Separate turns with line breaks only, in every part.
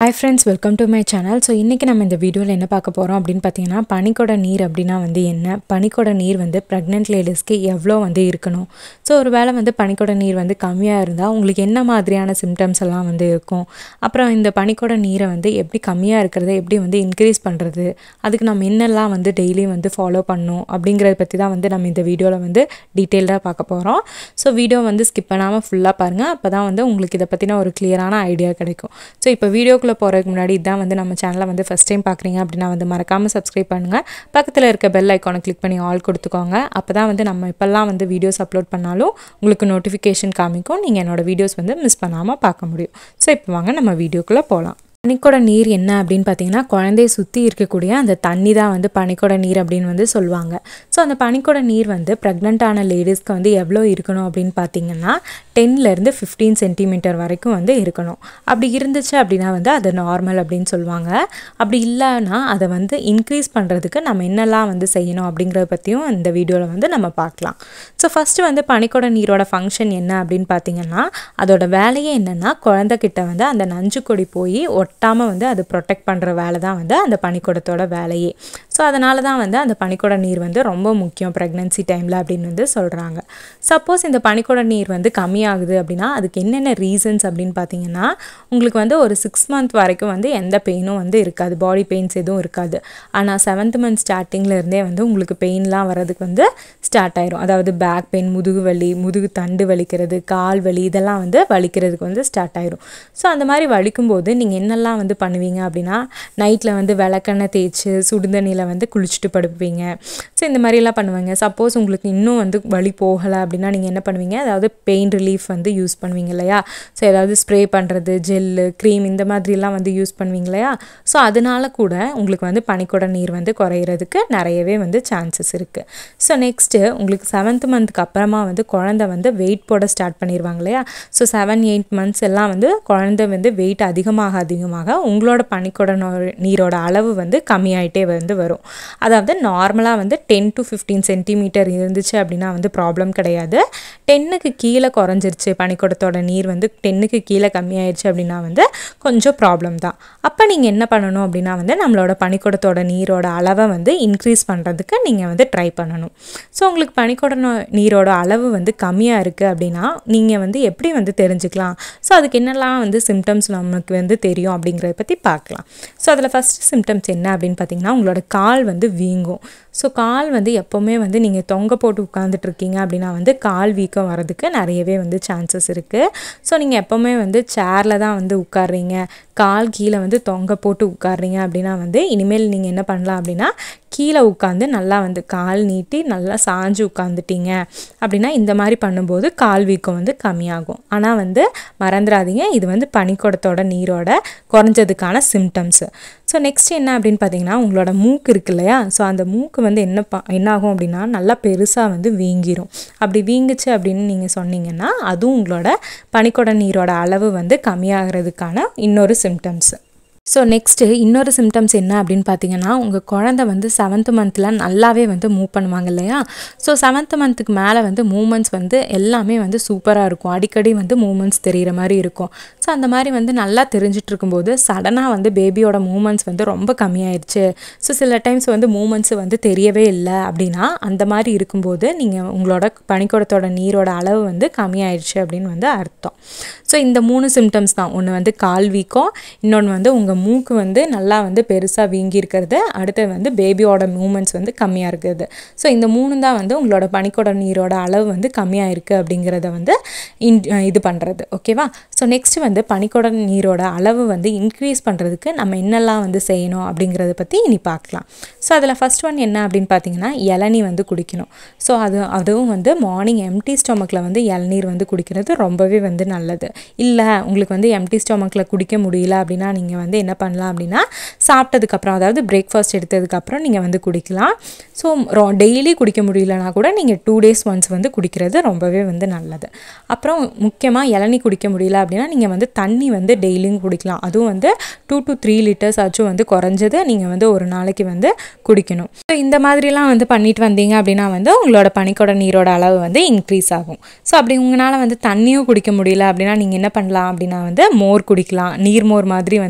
hi friends welcome to my channel so இன்றைக்கி நம்ம இந்த வீடியோவில் என்ன பார்க்க போகிறோம் அப்படின்னு பார்த்தீங்கன்னா பனிக்கொட நீர் அப்படின்னா வந்து என்ன பனிக்கொட நீர் வந்து ப்ரெக்னென்ட் லேடிஸ்க்கு எவ்வளோ வந்து இருக்கணும் ஸோ ஒரு வேளை வந்து பனிக்கொட நீர் வந்து கம்மியாக இருந்தால் உங்களுக்கு என்ன மாதிரியான சிம்டம்ஸ் எல்லாம் வந்து இருக்கும் அப்புறம் இந்த பனிக்கொட நீரை வந்து எப்படி கம்மியாக இருக்கிறத எப்படி வந்து இன்க்ரீஸ் பண்ணுறது அதுக்கு நம்ம என்னெல்லாம் வந்து டெய்லியும் வந்து ஃபாலோ பண்ணணும் அப்படிங்கிறத பற்றி தான் வந்து நம்ம இந்த வீடியோவில் வந்து டீட்டெயில்டாக பார்க்க போகிறோம் ஸோ வீடியோ வந்து ஸ்கிப் பண்ணாமல் ஃபுல்லாக பாருங்கள் அப்போ தான் வந்து உங்களுக்கு இதை பற்றின ஒரு கிளியரான ஐடியா கிடைக்கும் ஸோ இப்போ வீடியோக்குள்ளே போகிறதுக்கு முன்னாடி இதான் வந்து நம்ம சேனலை வந்து ஃபஸ்ட் டைம் பார்க்குறீங்க அப்படின்னா வந்து மறக்காமல் சப்ஸ்கிரைப் பண்ணுங்கள் பக்கத்தில் இருக்க பெல் ஐக்கானை கிளிக் பண்ணி ஆல் கொடுத்துக்கோங்க அப்போ தான் வந்து நம்ம இப்போல்லாம் வந்து வீடியோஸ் அப்லோட் பண்ணாலும் உங்களுக்கு நோட்டிஃபிகேஷன் காமிக்கும் நீங்கள் என்னோடய வீடியோஸ் வந்து மிஸ் பண்ணாமல் பார்க்க முடியும் ஸோ இப்போ வாங்க நம்ம வீடியோக்குள்ளே போகலாம் பனிக்கொட நீர் என்ன அப்படின்னு பார்த்தீங்கன்னா குழந்தைய சுற்றி இருக்கக்கூடிய அந்த தண்ணி தான் வந்து பனிக்கொட நீர் அப்படின்னு வந்து சொல்லுவாங்க ஸோ அந்த பனிக்கொட நீர் வந்து ப்ரெக்னென்ட்டான லேடிஸ்க்கு வந்து எவ்வளோ இருக்கணும் அப்படின்னு பார்த்தீங்கன்னா டென்லேருந்து ஃபிஃப்டீன் சென்டிமீட்டர் வரைக்கும் வந்து இருக்கணும் அப்படி இருந்துச்சு அப்படின்னா வந்து அது நார்மல் அப்படின்னு சொல்லுவாங்க அப்படி இல்லைன்னா அதை வந்து இன்க்ரீஸ் பண்ணுறதுக்கு நம்ம என்னெல்லாம் வந்து செய்யணும் அப்படிங்கிறத பற்றியும் இந்த வீடியோவில் வந்து நம்ம பார்க்கலாம் ஸோ ஃபஸ்ட்டு வந்து பனிக்கொட நீரோட ஃபங்க்ஷன் என்ன அப்படின்னு பார்த்தீங்கன்னா அதோட வேலையே என்னென்னா குழந்தைகிட்ட வந்து அந்த நஞ்சு கொடி போய் ஒட்டாமல் வந்து அது ப்ரொடெக்ட் பண்ணுற வேலை தான் வந்து அந்த பனிக்கூடத்தோட வேலையே ஸோ அதனால தான் வந்து அந்த பனிக்கூட நீர் வந்து ரொம்ப முக்கியம் ப்ரெக்னென்சி டைமில் அப்படின்னு வந்து சொல்கிறாங்க சப்போஸ் இந்த பனிக்கூட நீர் வந்து கம்மியாகுது அப்படின்னா அதுக்கு என்னென்ன ரீசன்ஸ் அப்படின்னு பார்த்தீங்கன்னா உங்களுக்கு வந்து ஒரு சிக்ஸ் மந்த் வரைக்கும் வந்து எந்த பெயினும் வந்து இருக்காது பாடி பெயின்ஸ் எதுவும் இருக்காது ஆனால் செவன்த் மந்த் ஸ்டார்டிங்கில் இருந்தே வந்து உங்களுக்கு பெயின்லாம் வர்றதுக்கு வந்து ஸ்டார்ட் ஆயிரும் அதாவது பேக் பெயின் முதுகு வலி முதுகு தண்டு வலிக்கிறது கால் வலி இதெல்லாம் வந்து வலிக்கிறதுக்கு வந்து ஸ்டார்ட் ஆயிரும் ஸோ அந்த மாதிரி வலிக்கும்போது நீங்கள் என்னெல்லாம் வந்து பண்ணுவீங்க அப்படின்னா நைட்டில் வந்து விளக்கெண்ணெய் தேய்ச்சி சுடுதண்ணியில் வந்து குளிச்சுட்டு படுப்பீங்க ஸோ இந்த மாதிரிலாம் பண்ணுவாங்க சப்போஸ் உங்களுக்கு இன்னும் வந்து வலி போகலை அப்படின்னா நீங்கள் என்ன பண்ணுவீங்க அதாவது பெயின் ரிலீஃப் வந்து யூஸ் பண்ணுவீங்க இல்லையா ஸோ ஏதாவது ஸ்ப்ரே பண்ணுறது ஜெல்லு க்ரீம் இந்த மாதிரிலாம் வந்து யூஸ் பண்ணுவீங்க இல்லையா ஸோ அதனால கூட உங்களுக்கு வந்து பனிக்கூட நீர் வந்து குறையிறதுக்கு நிறையவே வந்து சான்சஸ் இருக்குது ஸோ நெக்ஸ்ட்டு உங்களுக்கு செவன்த் மந்த்துக்கு அப்புறமா வந்து குழந்தை வந்து வெயிட் போட ஸ்டார்ட் பண்ணிடுவாங்க இல்லையா ஸோ செவன் எயிட் மந்த்ஸ் எல்லாம் வந்து குழந்தை வந்து வெயிட் அதிகமாக அதிகமாக உங்களோட பனிக்கூட நீரோட அளவு வந்து கம்மியாயிட்டே வந்து வரும் அதாவது நார்மலாக வந்து டென் டு ஃபிஃப்டீன் சென்டிமீட்டர் இருந்துச்சு அப்படின்னா வந்து ப்ராப்ளம் கிடையாது டென்னுக்கு கீழே குறைஞ்சிருச்சு பனிக்கூடத்தோட நீர் வந்து டென்னுக்கு கீழே கம்மியாயிடுச்சு அப்படின்னா வந்து கொஞ்சம் ப்ராப்ளம் தான் அப்போ நீங்கள் என்ன பண்ணணும் அப்படின்னா வந்து நம்மளோட பனிக்கூடத்தோட நீரோட அளவை வந்து இன்க்ரீஸ் பண்ணுறதுக்கு நீங்கள் வந்து ட்ரை பண்ணணும் ஸோ உங்களுக்கு பனிக்கூட நீரோட அளவு வந்து கம்மியாக இருக்குது அப்படின்னா நீங்கள் வந்து எப்படி வந்து தெரிஞ்சுக்கலாம் ஸோ அதுக்கு என்னெல்லாம் வந்து சிம்டம்ஸ் நமக்கு வந்து தெரியும் அப்படிங்கிறத பற்றி பார்க்கலாம் ஸோ அதில் ஃபஸ்ட்டு சிம்டம்ஸ் என்ன அப்படின்னு பார்த்தீங்கன்னா உங்களோட கால் வந்து வீங்கும் ஸோ கால் வந்து எப்போவுமே வந்து நீங்கள் தொங்க போட்டு உட்காந்துட்ருக்கீங்க அப்படின்னா வந்து கால் வீக்கம் வரதுக்கு நிறையவே வந்து சான்சஸ் இருக்குது ஸோ நீங்கள் எப்போவுமே வந்து சேரில் தான் வந்து உட்காடுறீங்க கால் கீழே வந்து தொங்க போட்டு உட்காடுறீங்க அப்படின்னா வந்து இனிமேல் நீங்கள் என்ன பண்ணலாம் அப்படின்னா கீழே உட்காந்து நல்லா வந்து கால் நீட்டி நல்லா சாஞ்சு உட்காந்துட்டீங்க அப்படின்னா இந்த மாதிரி பண்ணும்போது கால் வீக்கம் வந்து கம்மியாகும் ஆனால் வந்து மறந்துடாதீங்க இது வந்து பனிக்கூடத்தோட நீரோட குறைஞ்சதுக்கான சிம்டம்ஸு ஸோ நெக்ஸ்ட் என்ன அப்படின்னு பார்த்தீங்கன்னா உங்களோட மூக்கு இருக்கு இல்லையா ஸோ அந்த மூக்கு வந்து என்ன ப என்ன ஆகும் அப்படின்னா நல்லா பெருசாக வந்து வீங்கிரும் அப்படி வீங்குச்சு அப்படின்னு நீங்கள் சொன்னீங்கன்னா அதுவும் உங்களோட பனிக்கூட நீரோட அளவு வந்து கம்மியாகிறதுக்கான இன்னொரு சிம்டம்ஸு ஸோ நெக்ஸ்ட்டு இன்னொரு சிம்டம்ஸ் என்ன அப்படின்னு பார்த்தீங்கன்னா உங்கள் குழந்தை வந்து செவன்த் மந்தில் நல்லாவே வந்து மூவ் பண்ணுவாங்க இல்லையா ஸோ செவன்த் மந்த்துக்கு மேலே வந்து மூமெண்ட்ஸ் வந்து எல்லாமே வந்து சூப்பராக இருக்கும் அடிக்கடி வந்து மூமெண்ட்ஸ் தெரிகிற மாதிரி இருக்கும் ஸோ அந்த மாதிரி வந்து நல்லா தெரிஞ்சிட்டு இருக்கும்போது சடனாக வந்து பேபியோட மூமெண்ட்ஸ் வந்து ரொம்ப கம்மியாயிடுச்சு ஸோ சில டைம்ஸ் வந்து மூமெண்ட்ஸ் வந்து தெரியவே இல்லை அப்படின்னா அந்த மாதிரி இருக்கும்போது நீங்கள் உங்களோட பனிக்கூடத்தோட நீரோட அளவு வந்து கம்மியாயிடுச்சு அப்படின்னு வந்து அர்த்தம் ஸோ இந்த மூணு சிம்டம்ஸ் தான் ஒன்று வந்து கால் வீக்கம் இன்னொன்று வந்து உங்கள் மூக்கு வந்து நல்லா வந்து பெருசாக வீங்கி இருக்கிறது அடுத்து வந்து பேபியோட மூமெண்ட்ஸ் வந்து கம்மியாக இருக்குது ஸோ இந்த மூணு தான் வந்து உங்களோட பனிக்கூட நீரோட அளவு வந்து கம்மியாக இருக்குது அப்படிங்கிறத வந்து இன் இது பண்ணுறது ஓகேவா ஸோ நெக்ஸ்ட் வந்து பனிக்கூட நீரோட அளவு வந்து இன்க்ரீஸ் பண்ணுறதுக்கு நம்ம என்னெல்லாம் வந்து செய்யணும் அப்படிங்கிறத பற்றி இனி பார்க்கலாம் ஸோ அதில் ஃபஸ்ட் ஒன் என்ன அப்படின்னு பார்த்தீங்கன்னா இளநீ வந்து குடிக்கணும் ஸோ அது அதுவும் வந்து மார்னிங் எம்டி ஸ்டொமக்கில் வந்து இளநீர் வந்து குடிக்கிறது ரொம்பவே வந்து நல்லது இல்லை உங்களுக்கு வந்து எம்டி ஸ்டொமக்கில் குடிக்க முடியல அப்படின்னா நீங்கள் வந்து என்ன பண்ணலாம் அப்படின்னா சாப்பிட்டதுக்கப்புறம் அதாவது பிரேக்ஃபாஸ்ட் எடுத்ததுக்கப்புறம் நீங்கள் வந்து குடிக்கலாம் ஸோ டெய்லி குடிக்க முடியலனா கூட நீங்கள் டூ டேஸ் ஒன்ஸ் வந்து குடிக்கிறது ரொம்பவே வந்து நல்லது அப்புறம் முக்கியமாக இளநீ குடிக்க முடியல அப்படின்னா நீங்கள் வந்து தண்ணி வந்து டெய்லியும் குடிக்கலாம் அதுவும் வந்து டூ டு த்ரீ லிட்டர்ஸ் ஆச்சும் வந்து குறைஞ்சது நீங்கள் வந்து ஒரு நாளைக்கு வந்து குடிக்கணும் ஸோ இந்த மாதிரிலாம் வந்து பண்ணிட்டு வந்தீங்க அப்படின்னா வந்து உங்களோட பனிக்கூட நீரோட அளவு வந்து இன்க்ரீஸ் ஆகும் ஸோ அப்படி உங்களால் வந்து தண்ணியும் குடிக்க முடியல அப்படின்னா நீங்கள் என்ன பண்ணலாம் அப்படின்னா வந்து மோர் குடிக்கலாம் நீர்மோர் மாதிரி வந்து குடிக்கலாம்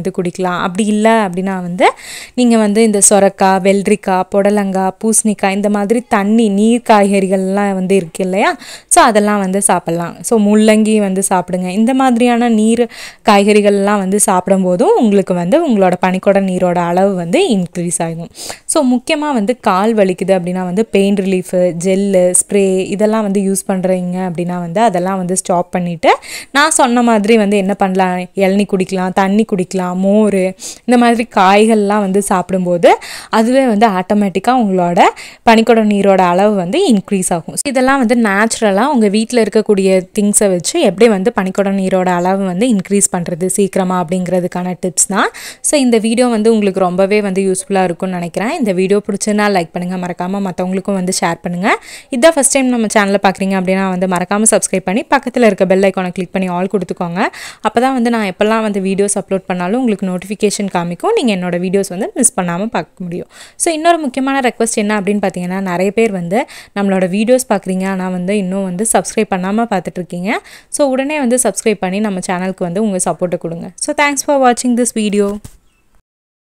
குடிக்கலாம் அப்படி இல்லை அப்படின்னா வந்து நீங்கள் வந்து இந்த சொரக்காய் வெள்ளரிக்காய் புடலங்காய் பூசணிக்காய் இந்த மாதிரி தண்ணி நீர் காய்கறிகள்லாம் வந்து இருக்கு இல்லையா ஸோ அதெல்லாம் வந்து சாப்பிட்லாம் ஸோ முள்ளங்கி வந்து சாப்பிடுங்க இந்த மாதிரியான நீர் காய்கறிகள்லாம் வந்து சாப்பிடும்போதும் உங்களுக்கு வந்து உங்களோட பனிக்கூட நீரோட அளவு வந்து இன்க்ரீஸ் ஆகும் ஸோ முக்கியமாக வந்து கால் வலிக்குது அப்படின்னா வந்து பெயின் ரிலீஃபு ஜெல்லு ஸ்ப்ரே இதெல்லாம் வந்து யூஸ் பண்ணுறீங்க அப்படின்னா வந்து அதெல்லாம் வந்து ஸ்டாப் பண்ணிவிட்டு நான் சொன்ன மாதிரி வந்து என்ன பண்ணலாம் இளநி குடிக்கலாம் தண்ணி குடிக்கலாம் மோர் இந்த மாதிரி காய்கள்லாம் வந்து சாப்பிடும்போது அதுவே வந்து ஆட்டோமேட்டிக்காக உங்களோட பனிக்கூட நீரோட அளவு வந்து இன்க்ரீஸ் ஆகும் இதெல்லாம் வந்து நேச்சுரலாக உங்கள் வீட்டில் இருக்கக்கூடிய திங்ஸை வச்சு எப்படி வந்து பனிக்கூட நீரோட அளவு வந்து இன்க்ரீஸ் பண்ணுறது சீக்கிரமாக அப்படிங்கிறதுக்கான டிப்ஸ் தான் ஸோ இந்த வீடியோ வந்து உங்களுக்கு ரொம்பவே வந்து யூஸ்ஃபுல்லாக இருக்கும்னு நினைக்கிறேன் இந்த வீடியோ பிடிச்சதுனா லைக் பண்ணுங்கள் மறக்காமல் மற்றவங்களுக்கும் வந்து ஷேர் பண்ணுங்கள் இதான் ஃபஸ்ட் டைம் நம்ம சேனலை பார்க்குறீங்க அப்படின்னா வந்து மறக்காமல் சப்ஸ்கிரைப் பண்ணி பக்கத்தில் இருக்க பெல் ஐக்கானை கிளிக் பண்ணி ஆல் கொடுத்துக்கோங்க அப்போ தான் வந்து நான் எப்போல்லாம் வந்து வீடியோஸ் அப்லோட் பண்ணாலும் உங்களுக்கு நோட்டிஃபிகேஷன் காமிக்கும் நீங்கள் என்னோட வீடியோஸ் வந்து மிஸ் பண்ணாமல் பார்க்க முடியும் ஸோ இன்னொரு முக்கியமான ரெக்வஸ்ட் என்ன அப்படின்னு பார்த்தீங்கன்னா நிறைய பேர் வந்து நம்மளோட வீடியோஸ் பார்க்குறீங்க ஆனால் வந்து இன்னும் வந்து சப்ஸ்கிரைப் பண்ணாமல் பார்த்துட்ருக்கீங்க ஸோ உடனே வந்து சப்ஸ்கிரைப் பண்ணி நம்ம சேனலுக்கு வந்து உங்கள் சப்போர்ட்டை கொடுங்க ஸோ தேங்க்ஸ் ஃபார் வாட்சிங் திஸ் வீடியோ